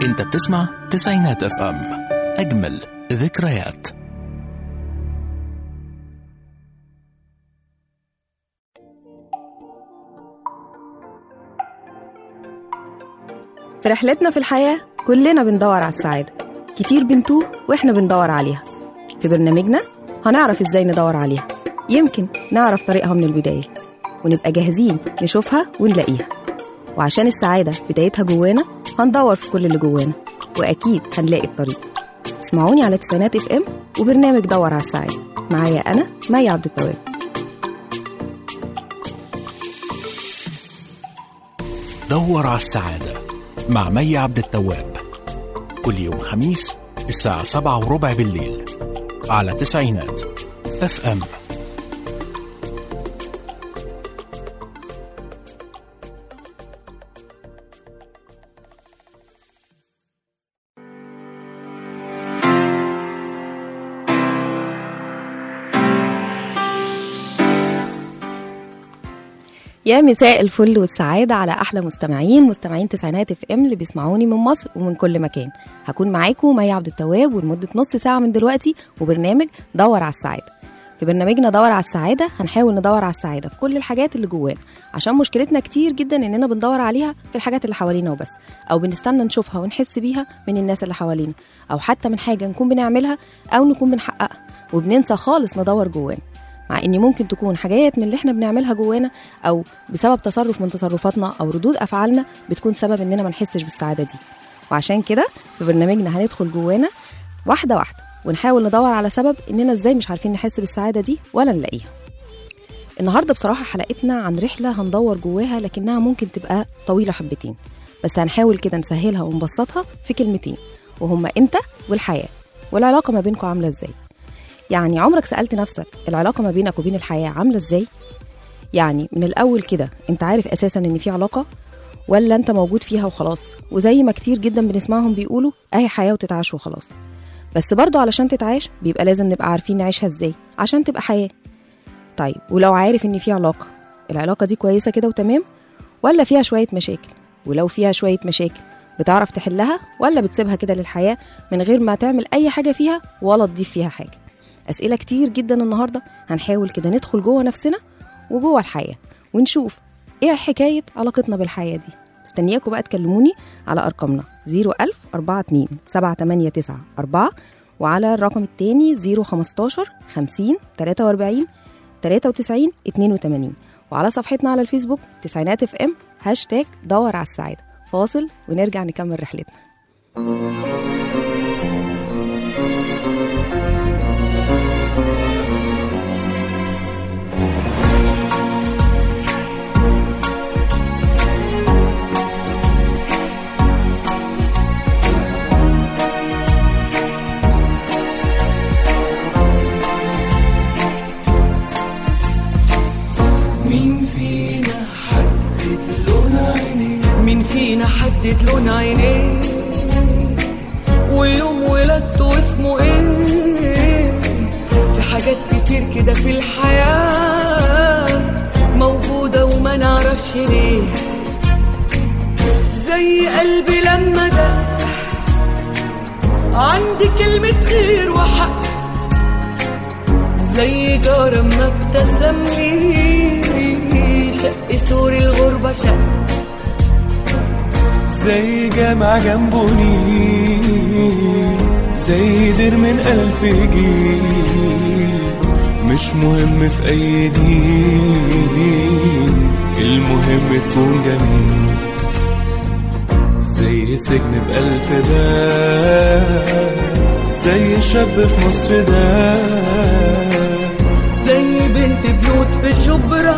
انت بتسمع تسعينات اف ام اجمل ذكريات في رحلتنا في الحياة كلنا بندور على السعادة كتير بنتوه وإحنا بندور عليها في برنامجنا هنعرف إزاي ندور عليها يمكن نعرف طريقها من البداية ونبقى جاهزين نشوفها ونلاقيها وعشان السعادة بدايتها جوانا هندور في كل اللي جوانا وأكيد هنلاقي الطريق اسمعوني على تسعينات اف ام وبرنامج دور على السعادة معايا أنا مي عبد التواب دور على السعادة مع مي عبد التواب كل يوم خميس الساعة سبعة وربع بالليل على تسعينات اف ام يا مساء الفل والسعادة على أحلى مستمعين مستمعين تسعينات اف ام اللي بيسمعوني من مصر ومن كل مكان هكون معاكم مي عبد التواب ولمدة نص ساعة من دلوقتي وبرنامج دور على السعادة في برنامجنا دور على السعادة هنحاول ندور على السعادة في كل الحاجات اللي جوانا عشان مشكلتنا كتير جدا إننا بندور عليها في الحاجات اللي حوالينا وبس أو بنستنى نشوفها ونحس بيها من الناس اللي حوالينا أو حتى من حاجة نكون بنعملها أو نكون بنحققها وبننسى خالص ندور جوانا مع ان ممكن تكون حاجات من اللي احنا بنعملها جوانا او بسبب تصرف من تصرفاتنا او ردود افعالنا بتكون سبب اننا ما نحسش بالسعاده دي وعشان كده في برنامجنا هندخل جوانا واحده واحده ونحاول ندور على سبب اننا ازاي مش عارفين نحس بالسعاده دي ولا نلاقيها النهارده بصراحه حلقتنا عن رحله هندور جواها لكنها ممكن تبقى طويله حبتين بس هنحاول كده نسهلها ونبسطها في كلمتين وهما انت والحياه والعلاقه ما بينكم عامله ازاي يعني عمرك سألت نفسك العلاقة ما بينك وبين الحياة عاملة ازاي؟ يعني من الأول كده أنت عارف أساسا إن في علاقة ولا أنت موجود فيها وخلاص وزي ما كتير جدا بنسمعهم بيقولوا أهي حياة وتتعاش وخلاص بس برضو علشان تتعاش بيبقى لازم نبقى عارفين نعيشها ازاي عشان تبقى حياة طيب ولو عارف إن في علاقة العلاقة دي كويسة كده وتمام ولا فيها شوية مشاكل ولو فيها شوية مشاكل بتعرف تحلها ولا بتسيبها كده للحياة من غير ما تعمل أي حاجة فيها ولا تضيف فيها حاجة أسئلة كتير جدا النهاردة هنحاول كده ندخل جوه نفسنا وجوه الحياة ونشوف إيه حكاية علاقتنا بالحياة دي مستنياكم بقى تكلموني على أرقامنا 01000 42 789 4 وعلى الرقم التاني 015 50 43 93 82 وعلى صفحتنا على الفيسبوك تسعينات اف ام هاشتاج دور على السعادة فاصل ونرجع نكمل رحلتنا مين فينا حدد لون عينيه مين فينا حدد لون عينيه ويوم ولادته اسمه ايه في حاجات كتير كده في الحياة موجودة وما نعرفش ليه زي قلبي لما ده عندي كلمة خير وحق زي جار ما ابتسم لي شق سور الغربة شق زي جامع جنبه نيل زي دير من ألف جيل مش مهم في أي دين المهم تكون جميل زي سجن بألف باب زي شاب في مصر ده زي بنت بيوت في شبرا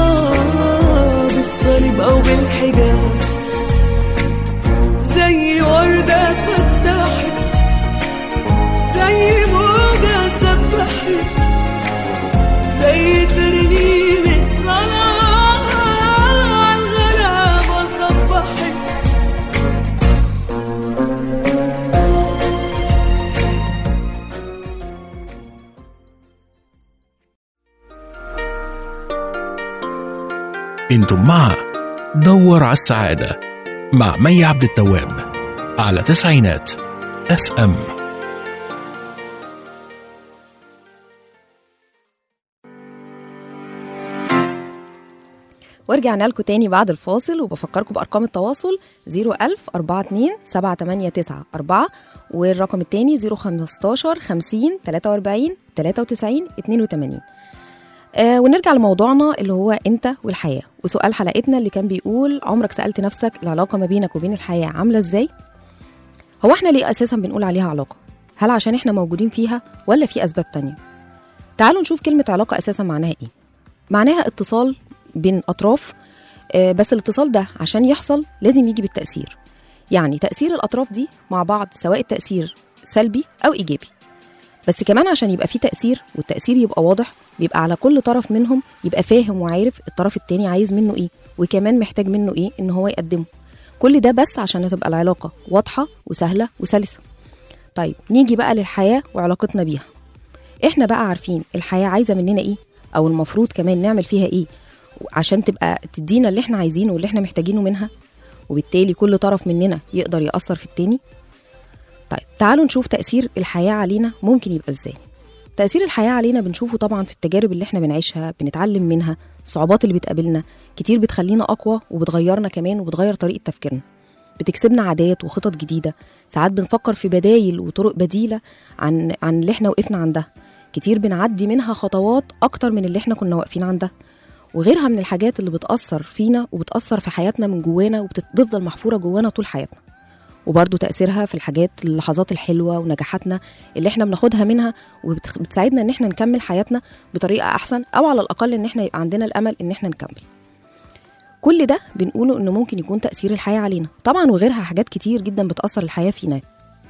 بالصليب أو بالحجاب زي وردة فتحت زي موجة سبحت زي ترنيمة صلاة عالغلابة صبحت انتم مع دور على السعادة مع مي عبد التواب على تسعينات اف ام ورجعنا لكم تاني بعد الفاصل وبفكركم بأرقام التواصل 01000 42 789 4 والرقم التاني 015 50 43 93 82 آه ونرجع لموضوعنا اللي هو انت والحياة وسؤال حلقتنا اللي كان بيقول عمرك سألت نفسك العلاقة ما بينك وبين الحياة عاملة ازاي؟ هو احنا ليه اساسا بنقول عليها علاقة؟ هل عشان احنا موجودين فيها ولا في اسباب تانية؟ تعالوا نشوف كلمة علاقة اساسا معناها ايه؟ معناها اتصال بين اطراف آه، بس الاتصال ده عشان يحصل لازم يجي بالتأثير يعني تأثير الأطراف دي مع بعض سواء التأثير سلبي أو إيجابي بس كمان عشان يبقى فيه تأثير والتأثير يبقى واضح بيبقى على كل طرف منهم يبقى فاهم وعارف الطرف التاني عايز منه إيه وكمان محتاج منه إيه إن هو يقدمه كل ده بس عشان تبقى العلاقة واضحة وسهلة وسلسة طيب نيجي بقى للحياة وعلاقتنا بيها احنا بقى عارفين الحياة عايزة مننا ايه او المفروض كمان نعمل فيها ايه عشان تبقى تدينا اللي احنا عايزينه واللي احنا محتاجينه منها وبالتالي كل طرف مننا يقدر يأثر في التاني طيب تعالوا نشوف تأثير الحياة علينا ممكن يبقى ازاي تأثير الحياة علينا بنشوفه طبعا في التجارب اللي احنا بنعيشها بنتعلم منها الصعوبات اللي بتقابلنا كتير بتخلينا أقوى وبتغيرنا كمان وبتغير طريقة تفكيرنا بتكسبنا عادات وخطط جديدة ساعات بنفكر في بدايل وطرق بديلة عن عن اللي احنا وقفنا عندها كتير بنعدي منها خطوات أكتر من اللي احنا كنا واقفين عندها وغيرها من الحاجات اللي بتأثر فينا وبتأثر في حياتنا من جوانا وبتفضل محفورة جوانا طول حياتنا وبرضه تأثيرها في الحاجات اللحظات الحلوة ونجاحاتنا اللي احنا بناخدها منها وبتساعدنا ان احنا نكمل حياتنا بطريقة أحسن أو على الأقل ان احنا يبقى عندنا الأمل ان احنا نكمل كل ده بنقوله انه ممكن يكون تأثير الحياة علينا طبعا وغيرها حاجات كتير جدا بتأثر الحياة فينا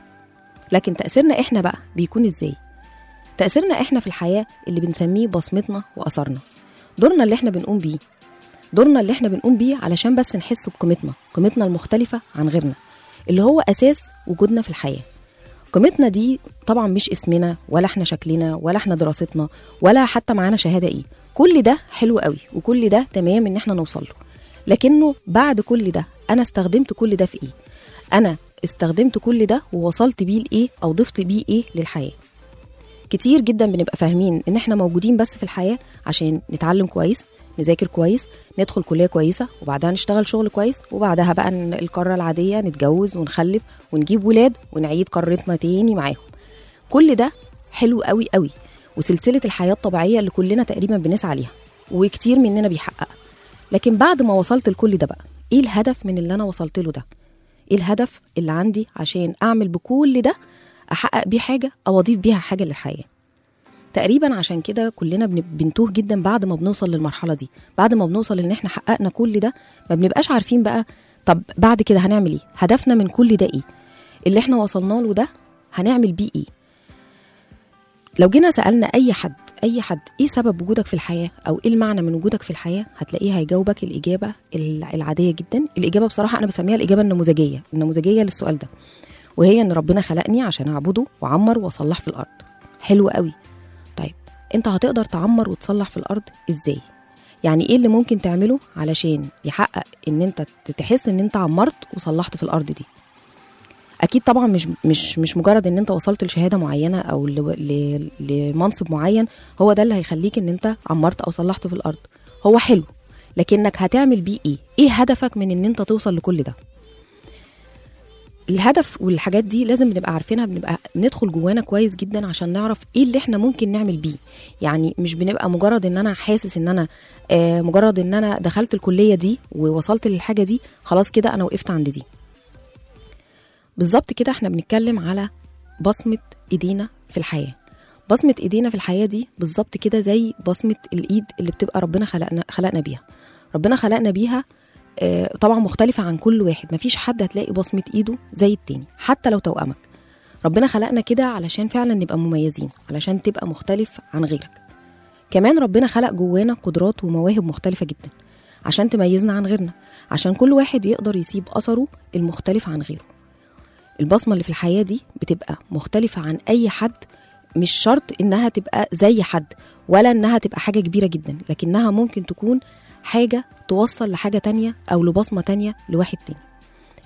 لكن تأثيرنا احنا بقى بيكون ازاي تأثيرنا احنا في الحياة اللي بنسميه بصمتنا وأثرنا دورنا اللي احنا بنقوم بيه دورنا اللي احنا بنقوم بيه علشان بس نحس بقيمتنا قيمتنا المختلفة عن غيرنا اللي هو أساس وجودنا في الحياة قيمتنا دي طبعا مش اسمنا ولا احنا شكلنا ولا احنا دراستنا ولا حتى معانا شهادة ايه كل ده حلو قوي وكل ده تمام ان احنا نوصل له لكنه بعد كل ده انا استخدمت كل ده في ايه انا استخدمت كل ده ووصلت بيه لايه او ضفت بيه ايه للحياه كتير جدا بنبقى فاهمين ان احنا موجودين بس في الحياه عشان نتعلم كويس نذاكر كويس ندخل كليه كويسه وبعدها نشتغل شغل كويس وبعدها بقى ن- القاره العاديه نتجوز ونخلف ونجيب ولاد ونعيد قارتنا تاني معاهم كل ده حلو قوي قوي وسلسله الحياه الطبيعيه اللي كلنا تقريبا بنسعى ليها وكتير مننا بيحققها لكن بعد ما وصلت لكل ده بقى ايه الهدف من اللي انا وصلت له ده ايه الهدف اللي عندي عشان اعمل بكل ده احقق بيه حاجه او اضيف بيها حاجه للحياه تقريبا عشان كده كلنا بن- بنتوه جدا بعد ما بنوصل للمرحله دي بعد ما بنوصل ان احنا حققنا كل ده ما بنبقاش عارفين بقى طب بعد كده هنعمل ايه هدفنا من كل ده ايه اللي احنا وصلنا له ده هنعمل بيه ايه لو جينا سالنا اي حد اي حد ايه سبب وجودك في الحياه او ايه المعنى من وجودك في الحياه هتلاقيه هيجاوبك الاجابه ال- العاديه جدا الاجابه بصراحه انا بسميها الاجابه النموذجيه النموذجيه للسؤال ده وهي ان ربنا خلقني عشان اعبده واعمر واصلح في الارض حلو قوي طيب انت هتقدر تعمر وتصلح في الارض ازاي يعني ايه اللي ممكن تعمله علشان يحقق ان انت تحس ان انت عمرت وصلحت في الارض دي اكيد طبعا مش مش مش مجرد ان انت وصلت لشهاده معينه او ل- ل- لمنصب معين هو ده اللي هيخليك ان انت عمرت او صلحت في الارض هو حلو لكنك هتعمل بيه ايه ايه هدفك من ان انت توصل لكل ده الهدف والحاجات دي لازم بنبقى عارفينها بنبقى ندخل جوانا كويس جدا عشان نعرف ايه اللي احنا ممكن نعمل بيه يعني مش بنبقى مجرد ان انا حاسس ان انا آه مجرد ان انا دخلت الكليه دي ووصلت للحاجه دي خلاص كده انا وقفت عند دي بالظبط كده احنا بنتكلم على بصمه ايدينا في الحياه بصمه ايدينا في الحياه دي بالظبط كده زي بصمه الايد اللي بتبقى ربنا خلقنا خلقنا بيها ربنا خلقنا بيها آه، طبعا مختلفة عن كل واحد مفيش حد هتلاقي بصمة ايده زي التاني حتى لو توأمك ربنا خلقنا كده علشان فعلا نبقى مميزين علشان تبقى مختلف عن غيرك كمان ربنا خلق جوانا قدرات ومواهب مختلفة جدا عشان تميزنا عن غيرنا عشان كل واحد يقدر يسيب أثره المختلف عن غيره البصمة اللي في الحياة دي بتبقى مختلفة عن أي حد مش شرط إنها تبقى زي حد ولا إنها تبقى حاجة كبيرة جدا لكنها ممكن تكون حاجة توصل لحاجة تانية أو لبصمة تانية لواحد تاني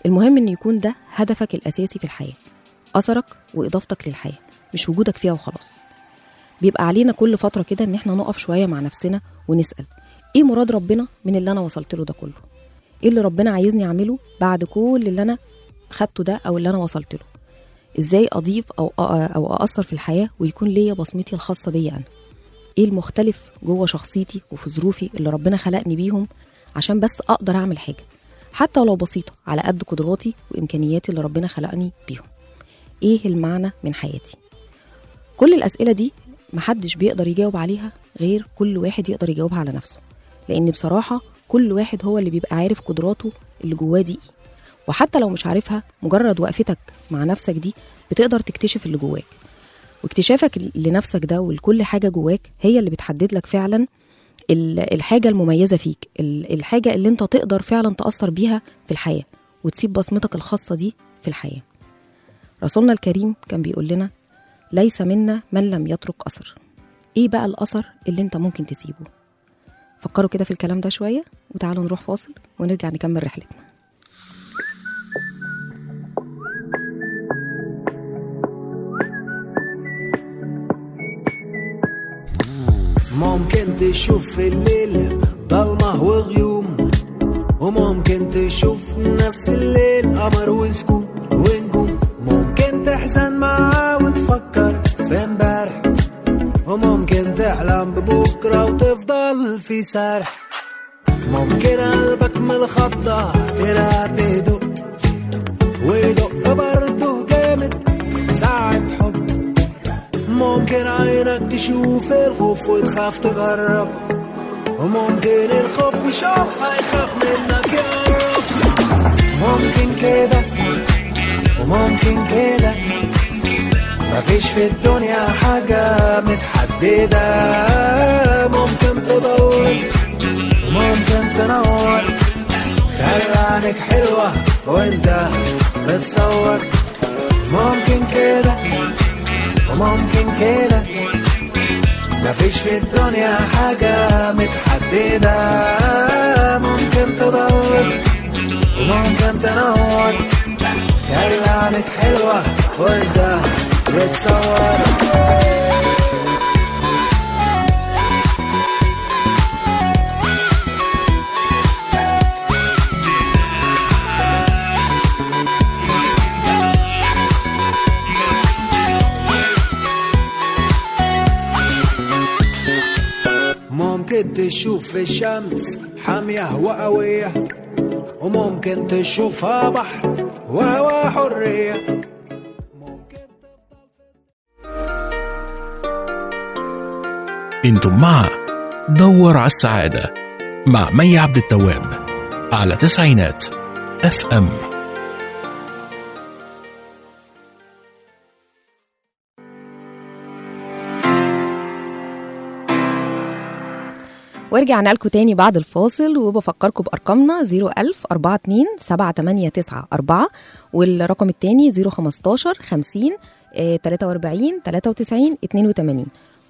المهم ان يكون ده هدفك الاساسي في الحياه اثرك واضافتك للحياه مش وجودك فيها وخلاص بيبقى علينا كل فتره كده ان احنا نقف شويه مع نفسنا ونسال ايه مراد ربنا من اللي انا وصلت له ده كله ايه اللي ربنا عايزني اعمله بعد كل اللي انا خدته ده او اللي انا وصلت له ازاي اضيف او أ- او ااثر في الحياه ويكون ليا بصمتي الخاصه بيا انا ايه المختلف جوه شخصيتي وفي ظروفي اللي ربنا خلقني بيهم عشان بس اقدر اعمل حاجه حتى ولو بسيطه على قد قدراتي وامكانياتي اللي ربنا خلقني بيهم ايه المعنى من حياتي كل الاسئله دي محدش بيقدر يجاوب عليها غير كل واحد يقدر يجاوبها على نفسه لان بصراحه كل واحد هو اللي بيبقى عارف قدراته اللي جواه دي ايه وحتى لو مش عارفها مجرد وقفتك مع نفسك دي بتقدر تكتشف اللي جواك واكتشافك لنفسك ده ولكل حاجه جواك هي اللي بتحدد لك فعلا ال- الحاجه المميزه فيك ال- الحاجه اللي انت تقدر فعلا تاثر بيها في الحياه وتسيب بصمتك الخاصه دي في الحياه رسولنا الكريم كان بيقول لنا ليس منا من لم يترك اثر ايه بقى الاثر اللي انت ممكن تسيبه فكروا كده في الكلام ده شويه وتعالوا نروح فاصل ونرجع نكمل رحلتنا ممكن تشوف في الليل ضلمة وغيوم وممكن تشوف نفس الليل قمر وسكون ونجوم ممكن تحزن معاه وتفكر في امبارح وممكن تحلم ببكرة وتفضل في سرح ممكن قلبك من الخضة تلاقي بيدق ويدق برضه جامد في ساعة حب ممكن عينك تشوف الخوف وتخاف تجرب وممكن الخوف يشوف هيخاف منك يقرب ممكن كده وممكن كده مفيش في الدنيا حاجة متحددة ممكن تضل وممكن تنور خلي عينك حلوة وانت بتصور ممكن كده وممكن كده مفيش في الدنيا حاجة متحددة ممكن تضل وممكن تنور خلي عينك حلوة وانت بتصور ممكن تشوف الشمس حامية وقوية وممكن تشوفها بحر وهوا حرية ممكن انتم مع دور على السعادة مع مي عبد التواب على تسعينات اف ام ورجعنا لكم تاني بعد الفاصل وبفكركم بأرقامنا 01000 42 789 والرقم التاني 015 50 آه، 43 93 82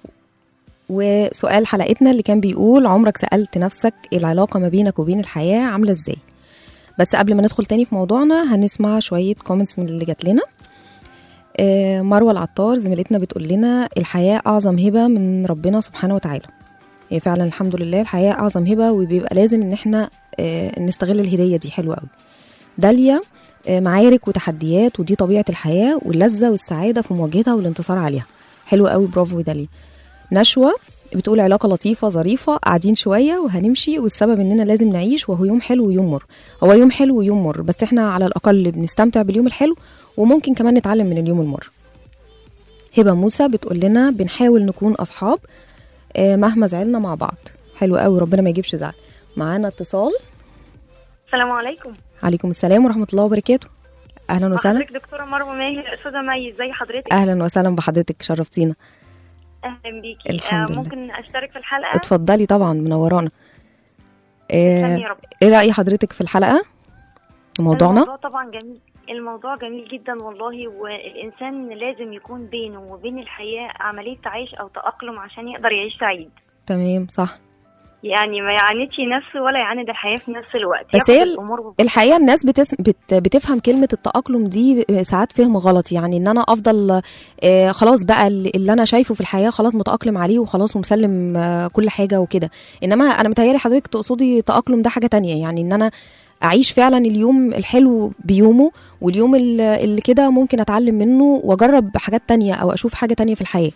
وسؤال حلقتنا اللي كان بيقول عمرك سألت نفسك إيه العلاقة ما بينك وبين الحياة عاملة ازاي بس قبل ما ندخل تاني في موضوعنا هنسمع شوية كومنتس من اللي جات لنا آه، مروة العطار زميلتنا بتقول لنا الحياة أعظم هبة من ربنا سبحانه وتعالى هي فعلا الحمد لله الحياة أعظم هبة وبيبقى لازم إن احنا آه، نستغل الهدية دي حلوة قوي داليا آه، معارك وتحديات ودي طبيعة الحياة واللذة والسعادة في مواجهتها والانتصار عليها حلو قوي برافو داليا نشوى بتقول علاقة لطيفة ظريفة قاعدين شوية وهنمشي والسبب إننا لازم نعيش وهو يوم حلو ويوم مر هو يوم حلو ويوم مر بس احنا على الأقل بنستمتع باليوم الحلو وممكن كمان نتعلم من اليوم المر هبة موسى بتقول لنا بنحاول نكون أصحاب آه، مهما زعلنا مع بعض حلو قوي ربنا ما يجيبش زعل معانا اتصال السلام عليكم عليكم السلام ورحمة الله وبركاته أهلا وسهلا حضرتك دكتورة مروة ماهر أستاذة مي ازي حضرتك أهلا وسهلا بحضرتك شرفتينا أهلا بيكي الحمد آه لله. ممكن أشترك في الحلقة اتفضلي طبعا منورانا تسلمي آه، يا رب ايه رأي حضرتك في الحلقة موضوعنا الموضوع طبعا جميل الموضوع جميل جدا والله والإنسان لازم يكون بينه وبين الحياة عملية تعيش أو تأقلم عشان يقدر يعيش سعيد تمام صح يعني ما يعاندش نفسه ولا يعاند الحياه في نفس الوقت بس ياخد هي الامور ببساطة. الحقيقه الناس بتس... بت... بتفهم كلمه التاقلم دي ساعات فهم غلط يعني ان انا افضل آه خلاص بقى اللي اللي انا شايفه في الحياه خلاص متاقلم عليه وخلاص ومسلم آه كل حاجه وكده انما انا متهيالي حضرتك تقصدي تاقلم ده حاجه تانية يعني ان انا اعيش فعلا اليوم الحلو بيومه واليوم ال- اللي كده ممكن اتعلم منه واجرب حاجات تانية او اشوف حاجه تانية في الحياه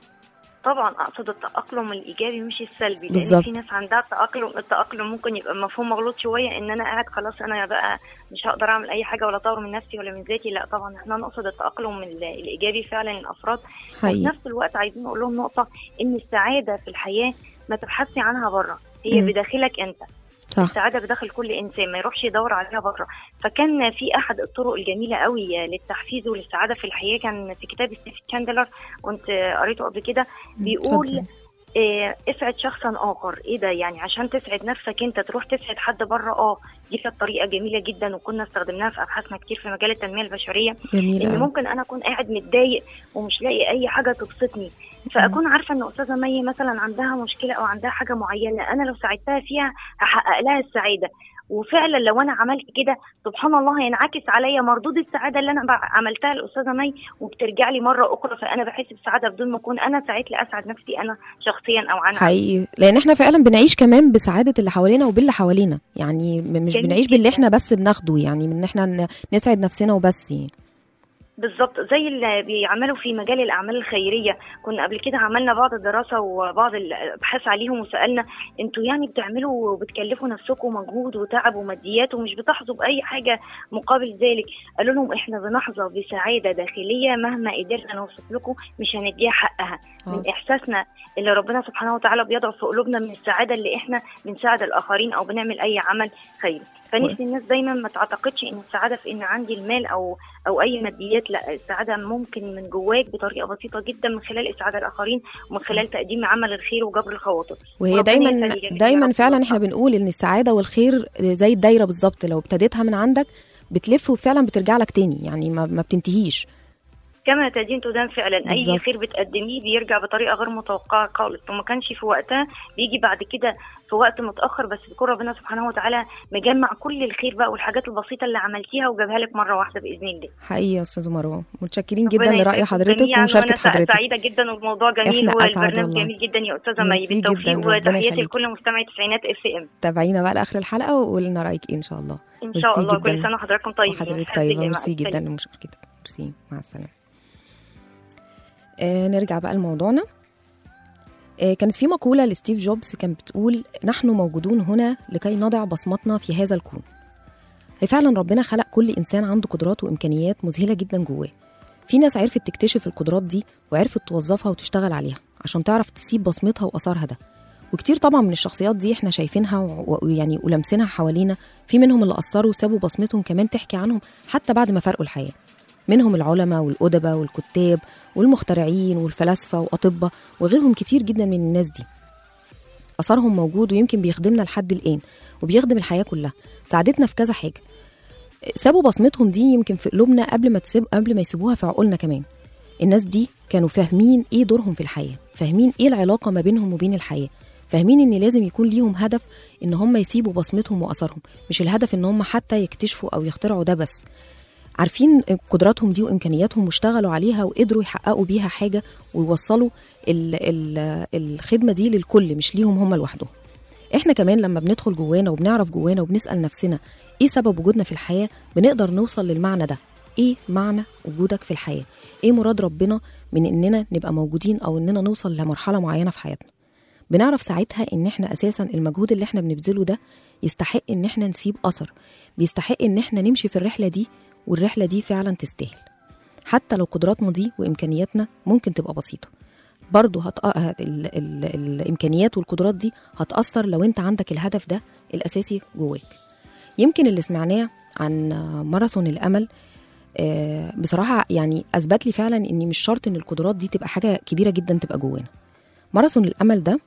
طبعا اقصد التاقلم الايجابي مش السلبي بالظبط. لان في ناس عندها التاقلم التاقلم ممكن يبقى مفهوم مغلوط شويه ان انا قاعد خلاص انا بقى مش هقدر اعمل اي حاجه ولا اطور من نفسي ولا من ذاتي لا طبعا احنا نقصد التاقلم ال- الايجابي فعلا للافراد وفي حقيقي نفس الوقت عايزين نقول لهم نقطه ان السعاده في الحياه ما تبحثي عنها بره هي مم. بداخلك انت صح السعاده بداخل كل انسان ما يروحش يدور عليها بره فكان في احد الطرق الجميله قوي للتحفيز وللسعاده في الحياه كان في كتاب ستيف تشاندلر كنت قريته قبل كده بيقول اتفضل. آه، اسعد شخصا اخر ايه ده يعني عشان تسعد نفسك انت تروح تسعد حد بره اه دي كانت طريقه جميله جدا وكنا استخدمناها في ابحاثنا كتير في مجال التنميه البشريه جميل ان أوي. ممكن انا اكون قاعد متضايق ومش لاقي اي حاجه تبسطني فاكون عارفه ان استاذه مي مثلا عندها مشكله او عندها حاجه معينه انا لو ساعدتها فيها هحقق لها السعاده وفعلا لو انا عملت كده سبحان الله هينعكس عليا مردود السعاده اللي انا بع- عملتها لاستاذه مي وبترجع لي مره اخرى فانا بحس بسعاده بدون ما اكون انا سعيت لاسعد نفسي انا شخصيا او عنها حقيقي لان احنا فعلا بنعيش كمان بسعاده اللي حوالينا وباللي حوالينا يعني م- مش جميل بنعيش باللي جداً. احنا بس بناخده يعني من ان احنا ن- نسعد نفسنا وبس يعني بالظبط زي اللي بيعملوا في مجال الاعمال الخيريه كنا قبل كده عملنا بعض الدراسه وبعض الابحاث عليهم وسالنا انتوا يعني بتعملوا وبتكلفوا نفسكم مجهود وتعب وماديات ومش بتحظوا باي حاجه مقابل ذلك قالوا لهم احنا بنحظى بسعاده داخليه مهما قدرنا نوصف لكم مش هنديها حقها آه. من احساسنا اللي ربنا سبحانه وتعالى بيضع في قلوبنا من السعاده اللي احنا بنساعد الاخرين او بنعمل اي عمل خيري فنفسي الناس دايما ما تعتقدش ان السعاده في ان عندي المال او او اي ماديات لا السعاده ممكن من جواك بطريقه بسيطه جدا من خلال اسعاد الاخرين ومن خلال تقديم عمل الخير وجبر الخواطر وهي وربنا دايما يسعدك يا دايما رب. فعلا احنا بنقول ان السعاده والخير زي الدايره بالظبط لو ابتديتها من عندك بتلف وفعلا بترجع لك تاني يعني ما, ما بتنتهيش كما تدين تدان فعلا اي بالظبط. خير بتقدميه بيرجع بطريقه غير متوقعه خالص وما كانش في وقتها بيجي بعد كده في وقت متاخر بس بيكون ربنا سبحانه وتعالى مجمع كل الخير بقى والحاجات البسيطه اللي عملتيها وجابها لك مره واحده باذن الله حقيقي يا استاذ مروه متشكرين جدا ربنا لراي يسعدكم حضرتك جميعاً، ومشاركه وأنا سع- حضرتك سعيده جدا والموضوع جميل إحنا أسعد والبرنامج والله. جميل جدا يا استاذه مي ميرسي جداً، بالتوفيق ربنا وتحياتي يخليك. لكل مستمعي تسعينات اف ام تابعينا بقى لاخر الحلقه وقولنا رايك ايه ان شاء الله ان ميرسي شاء الله جداً. كل سنه وحضراتكم طيبين وحضرتك حفظ طيبه الله، مع ميرسي جدا السلامة. لمشاركتك ميرسي مع السلامه آه نرجع بقى لموضوعنا آه كانت في مقولة لستيف جوبز كانت بتقول نحن موجودون هنا لكي نضع بصمتنا في هذا الكون هي فعلا ربنا خلق كل إنسان عنده قدرات وإمكانيات مذهلة جدا جواه في ناس عرفت تكتشف القدرات دي وعرفت توظفها وتشتغل عليها عشان تعرف تسيب بصمتها وأثرها ده وكتير طبعا من الشخصيات دي احنا شايفينها و- ويعني ولمسينها حوالينا في منهم اللي أثروا وسابوا بصمتهم كمان تحكي عنهم حتى بعد ما فرقوا الحياة منهم العلماء والأدباء والكتاب والمخترعين والفلاسفة وأطباء وغيرهم كتير جدا من الناس دي أثرهم موجود ويمكن بيخدمنا لحد الآن وبيخدم الحياة كلها ساعدتنا في كذا حاجة سابوا بصمتهم دي يمكن في قلوبنا قبل ما تسيب قبل ما يسيبوها في عقولنا كمان الناس دي كانوا فاهمين ايه دورهم في الحياة فاهمين ايه العلاقة ما بينهم وبين الحياة فاهمين ان لازم يكون ليهم هدف ان هم يسيبوا بصمتهم واثرهم مش الهدف ان هم حتى يكتشفوا او يخترعوا ده بس عارفين قدراتهم دي وامكانياتهم واشتغلوا عليها وقدروا يحققوا بيها حاجه ويوصلوا ال ال الخدمه دي للكل مش ليهم هم لوحدهم احنا كمان لما بندخل جوانا وبنعرف جوانا وبنسال نفسنا ايه سبب وجودنا في الحياه بنقدر نوصل للمعنى ده ايه معنى وجودك في الحياه ايه مراد ربنا من اننا نبقى موجودين او اننا نوصل لمرحله معينه في حياتنا بنعرف ساعتها ان احنا اساسا المجهود اللي احنا بنبذله ده يستحق ان احنا نسيب اثر بيستحق ان احنا نمشي في الرحله دي والرحله دي فعلا تستاهل حتى لو قدراتنا دي وامكانياتنا ممكن تبقى بسيطه برضه هت... ال... ال... الامكانيات والقدرات دي هتاثر لو انت عندك الهدف ده الاساسي جواك يمكن اللي سمعناه عن ماراثون الامل آه، بصراحه يعني اثبت لي فعلا ان مش شرط ان القدرات دي تبقى حاجه كبيره جدا تبقى جوانا ماراثون الامل ده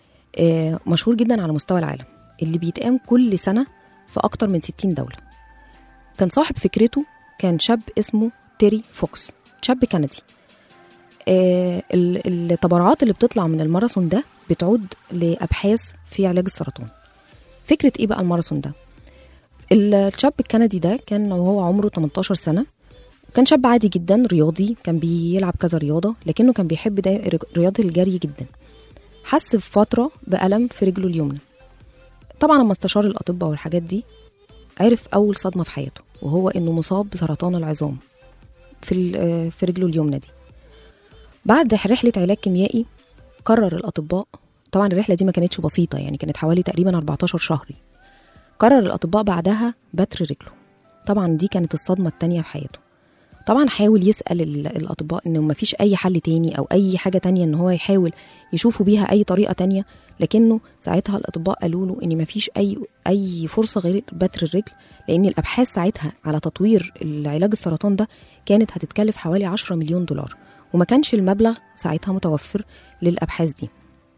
آه، مشهور جدا على مستوى العالم اللي بيتقام كل سنه في اكتر من 60 دوله كان صاحب فكرته كان شاب اسمه تيري فوكس شاب كندي آه، ال- التبرعات اللي بتطلع من الماراثون ده بتعود لابحاث في علاج السرطان فكره ايه بقى الماراثون ده الشاب الكندي ده كان وهو عمره 18 سنه كان شاب عادي جدا رياضي كان بيلعب كذا رياضه لكنه كان بيحب دا رياضه الجري جدا حس في فتره بالم في رجله اليمنى طبعا لما استشار الاطباء والحاجات دي عرف اول صدمه في حياته وهو انه مصاب بسرطان العظام في ال- آه، في رجله اليمنى دي بعد رحله علاج كيميائي قرر الاطباء طبعا الرحله دي ما كانتش بسيطه يعني كانت حوالي تقريبا 14 شهر قرر الاطباء بعدها بتر رجله طبعا دي كانت الصدمه التانية في حياته طبعا حاول يسال ال- الاطباء انه ما فيش اي حل تاني او اي حاجه تانية ان هو يحاول يشوفوا بيها اي طريقه تانية لكنه ساعتها الاطباء قالوا له ان ما فيش اي اي فرصه غير بتر الرجل لان الابحاث ساعتها على تطوير العلاج السرطان ده كانت هتتكلف حوالي 10 مليون دولار وما كانش المبلغ ساعتها متوفر للابحاث دي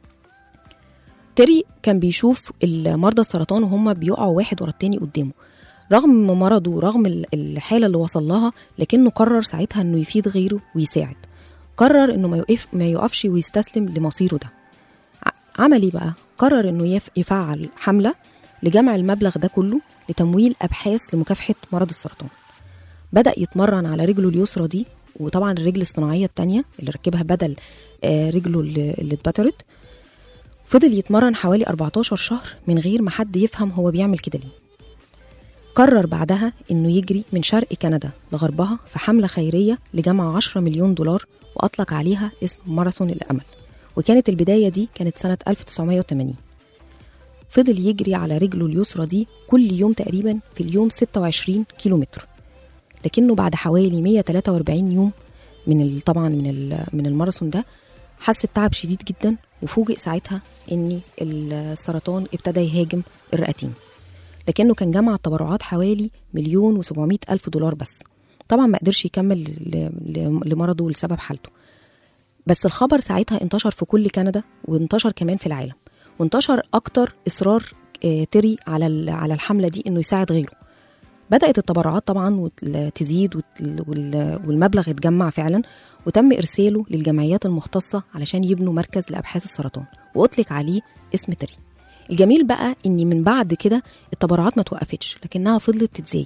تيري كان بيشوف مرضى السرطان وهم بيقعوا واحد ورا التاني قدامه رغم مرضه رغم ال- الحاله اللي وصل لها لكنه قرر ساعتها انه يفيد غيره ويساعد قرر انه ما يقف ما يقفش ويستسلم لمصيره ده ع- عمل ايه بقى قرر انه يف- يفعل حمله لجمع المبلغ ده كله لتمويل ابحاث لمكافحه مرض السرطان بدا يتمرن على رجله اليسرى دي وطبعا الرجل الصناعيه التانية اللي ركبها بدل آه، رجله اللي اللي اتبترت فضل يتمرن حوالي 14 شهر من غير ما حد يفهم هو بيعمل كده ليه قرر بعدها انه يجري من شرق كندا لغربها في حمله خيريه لجمع 10 مليون دولار واطلق عليها اسم ماراثون الامل وكانت البدايه دي كانت سنه 1980 فضل يجري على رجله اليسرى دي كل يوم تقريبا في اليوم 26 كيلومتر لكنه بعد حوالي 143 يوم من ال- طبعا من ال- من الماراثون ده حس بتعب شديد جدا وفوجئ ساعتها ان السرطان ابتدى يهاجم الرئتين لكنه كان جمع تبرعات حوالي مليون وسبعمائة ألف دولار بس طبعا ما قدرش يكمل ل- ل- لمرضه لسبب حالته بس الخبر ساعتها انتشر في كل كندا وانتشر كمان في العالم وانتشر اكتر اصرار آه، تيري على ال- على الحمله دي انه يساعد غيره بدات التبرعات طبعا وت- تزيد وت- وال- والمبلغ اتجمع فعلا وتم ارساله للجمعيات المختصه علشان يبنوا مركز لابحاث السرطان واطلق عليه اسم تيري الجميل بقى ان من بعد كده التبرعات ما توقفتش لكنها فضلت تتزايد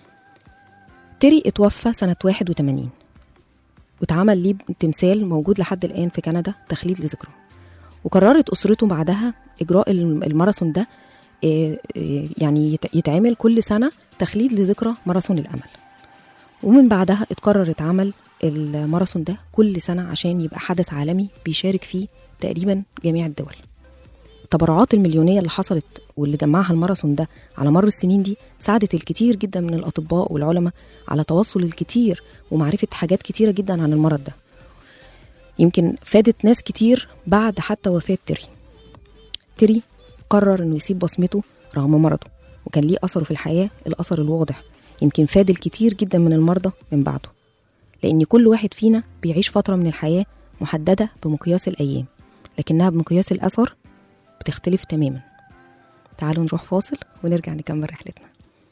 تيري اتوفى سنة 81 واتعمل ليه تمثال موجود لحد الآن في كندا تخليد لذكره وقررت أسرته بعدها إجراء الم- الماراثون ده آه، آه، يعني يت- يتعمل كل سنة تخليد لذكرى ماراثون الأمل ومن بعدها اتقررت عمل الماراثون ده كل سنة عشان يبقى حدث عالمي بيشارك فيه تقريبا جميع الدول التبرعات المليونية اللي حصلت واللي جمعها الماراثون ده على مر السنين دي ساعدت الكتير جدا من الأطباء والعلماء على توصل الكتير ومعرفة حاجات كتيرة جدا عن المرض ده يمكن فادت ناس كتير بعد حتى وفاة تيري تيري قرر انه يسيب بصمته رغم مرضه وكان ليه اثره في الحياه الاثر الواضح يمكن فاد الكتير جدا من المرضى من بعده لان كل واحد فينا بيعيش فتره من الحياه محدده بمقياس الايام لكنها بمقياس الاثر بتختلف تماما تعالوا نروح فاصل ونرجع نكمل رحلتنا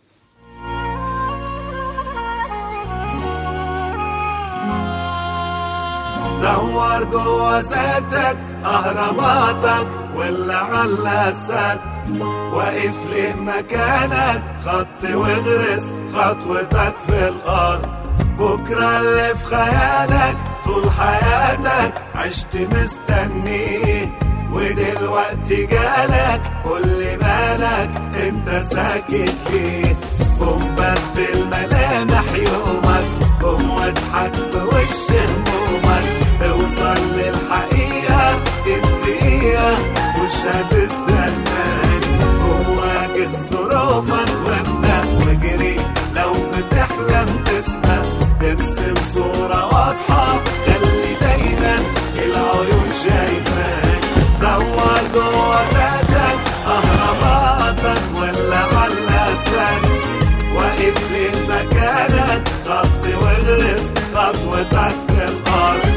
دور جوا ذاتك اهراماتك واللي على السد واقف ليه مكانك خط واغرس خطوتك في الارض بكره اللي في خيالك طول حياتك عشت مستنيه ودلوقتي جالك قولي مالك انت ساكت ليه قوم بدل ملامح يومك قوم واضحك في وش همومك اوصل للحقيقة الدقيقة مش هتستناني قوم واجه ظروفك وابدأ واجري لو بتحلم تسمع ارسم صورة واضحة خلي دايما العيون شايفاك دور جوا ذاتك اهراماتك ولا على سد واقف ليه مكانك خط واغرس خطوتك في الارض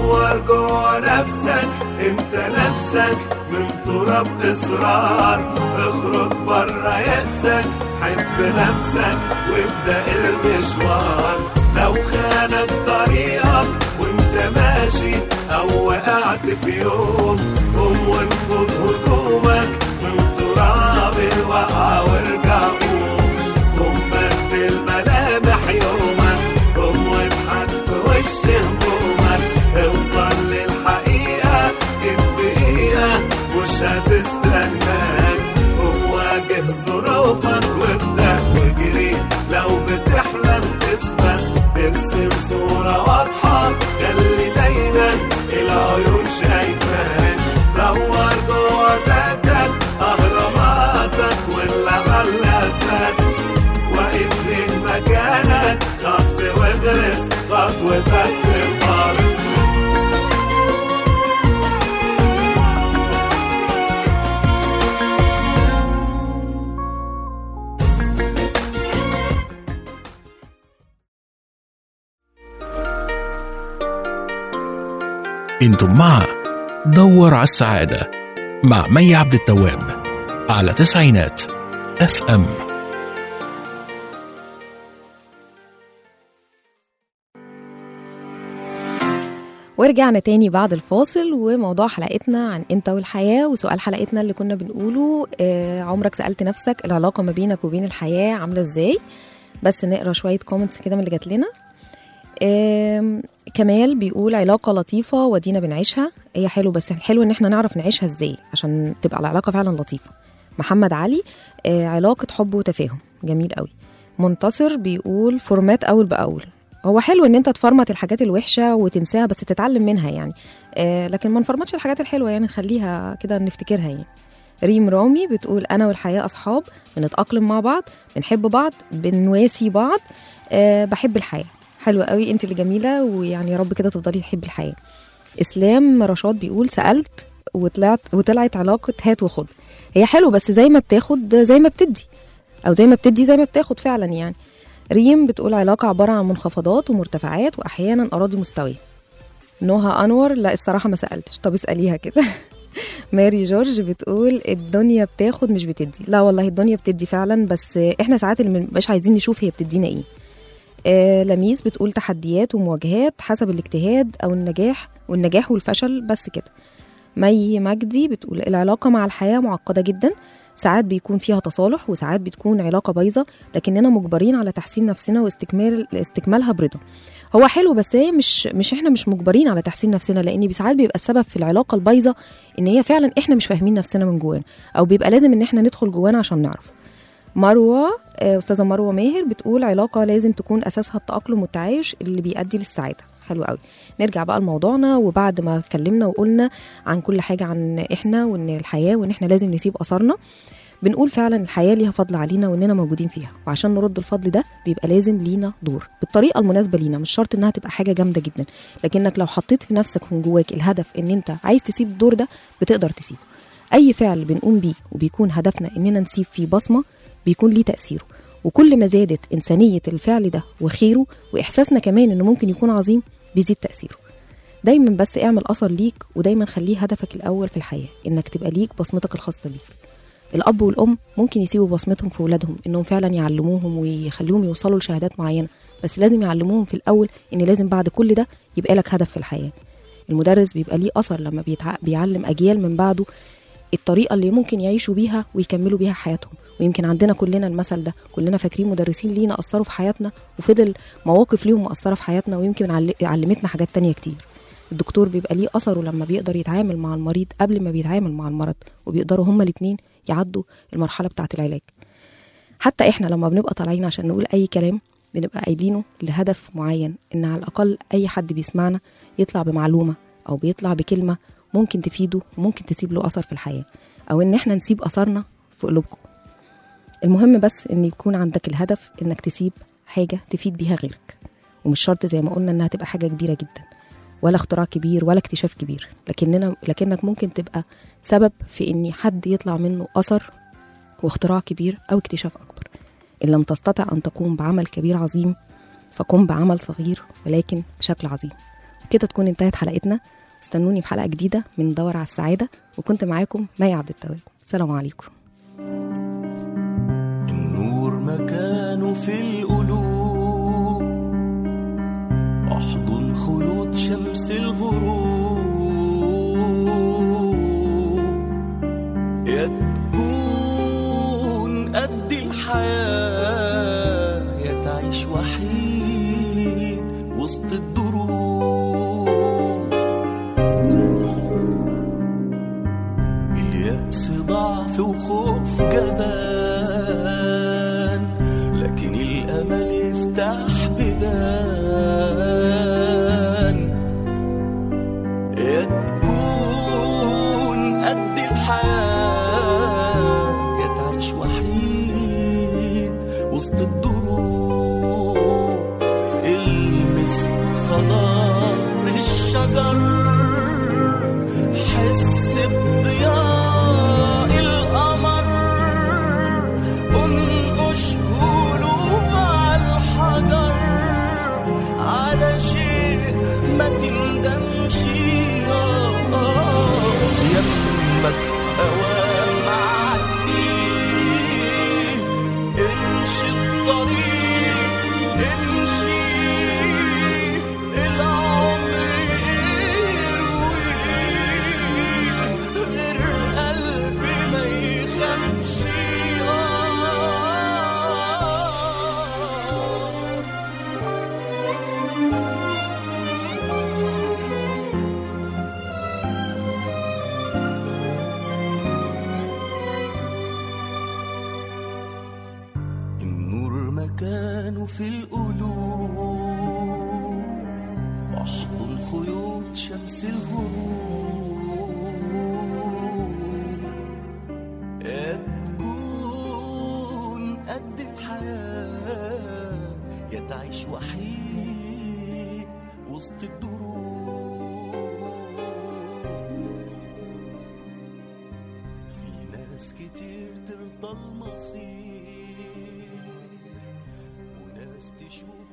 دور جوا نفسك انت نفسك من تراب اصرار اخرج بره يأسك حب نفسك وابدأ المشوار لو خانك طريقك وانت ماشي او وقعت في يوم قوم وانفض هدومك من تراب الوقعة وارجع قوم قوم بدل ملامح يومك قوم واضحك في وش همومك اوصل للحقيقة الدقيقة مش هتستناك قوم واجه ظروفك وابدأ واجري لو بتحلم تسبق ارسم صورة واضحة خلي دايما العيون شايفاك دور جوا ذاتك اهراماتك ولا غلاسات واقف ليه مكانك خط واغرس خطوتك في الارض انتم مع دور على السعادة مع مي عبد التواب على تسعينات اف ام ورجعنا تاني بعد الفاصل وموضوع حلقتنا عن انت والحياة وسؤال حلقتنا اللي كنا بنقوله آه عمرك سألت نفسك العلاقة ما بينك وبين الحياة عاملة ازاي بس نقرا شوية كومنتس كده من اللي جات لنا آم، كمال بيقول علاقة لطيفة ودينا بنعيشها هي حلو بس الحلو ان احنا نعرف نعيشها ازاي عشان تبقى العلاقة فعلا لطيفة محمد علي آه، علاقة حب وتفاهم جميل قوي منتصر بيقول فورمات اول باول هو حلو ان انت تفرمت الحاجات الوحشه وتنساها بس تتعلم منها يعني آه لكن ما نفرمتش الحاجات الحلوه يعني نخليها كده نفتكرها يعني ريم رامي بتقول انا والحياه اصحاب بنتاقلم مع بعض بنحب بعض بنواسي بعض آه بحب الحياه حلوه قوي انت اللي جميله ويعني يا رب كده تفضلي تحبي الحياه اسلام رشاد بيقول سالت وطلعت وطلعت علاقه هات وخد هي حلو بس زي ما بتاخد زي ما بتدي او زي ما بتدي زي ما بتاخد فعلا يعني ريم بتقول علاقة عبارة عن منخفضات ومرتفعات وأحيانا أراضي مستوية نهى أنور لا الصراحة ما سألتش طب اسأليها كده ماري جورج بتقول الدنيا بتاخد مش بتدي لا والله الدنيا بتدي فعلا بس احنا ساعات اللي مش عايزين نشوف هي بتدينا ايه آه لميس بتقول تحديات ومواجهات حسب الاجتهاد او النجاح والنجاح والفشل بس كده مي مجدي بتقول العلاقة مع الحياة معقدة جدا ساعات بيكون فيها تصالح وساعات بتكون علاقة بايظة لكننا مجبرين على تحسين نفسنا واستكمال استكمالها برضا هو حلو بس هي مش مش احنا مش مجبرين على تحسين نفسنا لان ساعات بيبقى السبب في العلاقة البايظة ان هي فعلا احنا مش فاهمين نفسنا من جوانا او بيبقى لازم ان احنا ندخل جوانا عشان نعرف مروة آه، أستاذة مروة ماهر بتقول علاقة لازم تكون أساسها التأقلم والتعايش اللي بيؤدي للسعادة حلو قوي نرجع بقى لموضوعنا وبعد ما اتكلمنا وقلنا عن كل حاجة عن إحنا وإن الحياة وإن إحنا لازم نسيب أثرنا بنقول فعلا الحياة ليها فضل علينا وإننا موجودين فيها وعشان نرد الفضل ده بيبقى لازم لينا دور بالطريقة المناسبة لينا مش شرط إنها تبقى حاجة جامدة جدا لكنك لو حطيت في نفسك من جواك الهدف إن أنت عايز تسيب الدور ده بتقدر تسيبه أي فعل بنقوم بيه وبيكون هدفنا إننا نسيب فيه بصمة بيكون ليه تأثيره وكل ما زادت إنسانية الفعل ده وخيره وإحساسنا كمان إنه ممكن يكون عظيم بيزيد تأثيره دايما بس اعمل أثر ليك ودايما خليه هدفك الأول في الحياة إنك تبقى ليك بصمتك الخاصة بيك الأب والأم ممكن يسيبوا بصمتهم في ولادهم إنهم فعلا يعلموهم ويخليهم يوصلوا لشهادات معينة بس لازم يعلموهم في الأول إن لازم بعد كل ده يبقى لك هدف في الحياة المدرس بيبقى ليه أثر لما بيتع... بيعلم أجيال من بعده الطريقة اللي ممكن يعيشوا بيها ويكملوا بيها حياتهم ويمكن عندنا كلنا المثل ده كلنا فاكرين مدرسين لينا أثروا في حياتنا وفضل مواقف ليهم مأثرة في حياتنا ويمكن عل- علمتنا حاجات تانية كتير الدكتور بيبقى ليه أثره لما بيقدر يتعامل مع المريض قبل ما بيتعامل مع المرض وبيقدروا هما الاتنين يعدوا المرحلة بتاعة العلاج حتى احنا لما بنبقى طالعين عشان نقول أي كلام بنبقى قايلينه لهدف معين إن على الأقل أي حد بيسمعنا يطلع بمعلومة أو بيطلع بكلمة ممكن تفيده وممكن تسيب له أثر في الحياة أو إن احنا نسيب أثرنا في قلوبكم المهم بس إن يكون عندك الهدف إنك تسيب حاجة تفيد بيها غيرك ومش شرط زي ما قلنا إنها تبقى حاجة كبيرة جدا ولا اختراع كبير ولا اكتشاف كبير لكننا لكنك ممكن تبقى سبب في ان حد يطلع منه اثر واختراع كبير او اكتشاف اكبر ان لم تستطع ان تقوم بعمل كبير عظيم فقم بعمل صغير ولكن بشكل عظيم كده تكون انتهت حلقتنا استنوني في حلقه جديده من دور على السعاده وكنت معاكم مي عبد التواب السلام عليكم النور مكانه في القلوب احضن خيوط شمس الغروب يا تكون قد الحياة يا تعيش وحيد وسط الدروب اليأس ضعف وخوف جبان لكن الأمل يفتح بيبان يا تكون قد الحياة يا تعيش وحيد وسط الدروب المس خضار الشجر حس بضياء القمر انقش قلوب على الحجر على شيء ما تندمش آه، آه. يمك اوام عدي امشي الطريق امشي العمر يرويك غير قلبي ما يخافش آه النور مكانه في القلوب واحضن خيوط شمس الغروب يا تكون قد الحياة يا تعيش وحيد وسط الدروب في ناس كتير ترضى المصير وناس تشوف